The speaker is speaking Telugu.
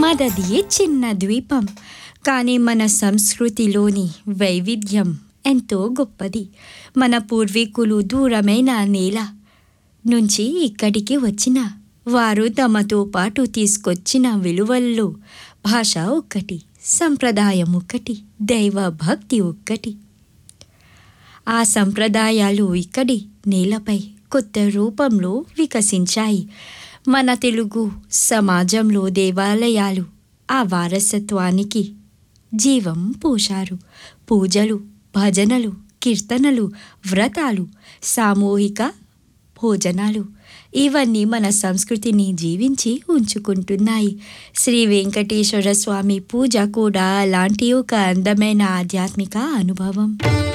మనది చిన్న ద్వీపం కానీ మన సంస్కృతిలోని వైవిధ్యం ఎంతో గొప్పది మన పూర్వీకులు దూరమైన నేల నుంచి ఇక్కడికి వచ్చిన వారు తమతో పాటు తీసుకొచ్చిన విలువల్లో భాష ఒక్కటి సంప్రదాయం ఒక్కటి దైవ భక్తి ఒక్కటి ఆ సంప్రదాయాలు ఇక్కడి నేలపై కొత్త రూపంలో వికసించాయి మన తెలుగు సమాజంలో దేవాలయాలు ఆ వారసత్వానికి జీవం పోశారు పూజలు భజనలు కీర్తనలు వ్రతాలు సామూహిక భోజనాలు ఇవన్నీ మన సంస్కృతిని జీవించి ఉంచుకుంటున్నాయి శ్రీ వెంకటేశ్వర స్వామి పూజ కూడా అలాంటి ఒక అందమైన ఆధ్యాత్మిక అనుభవం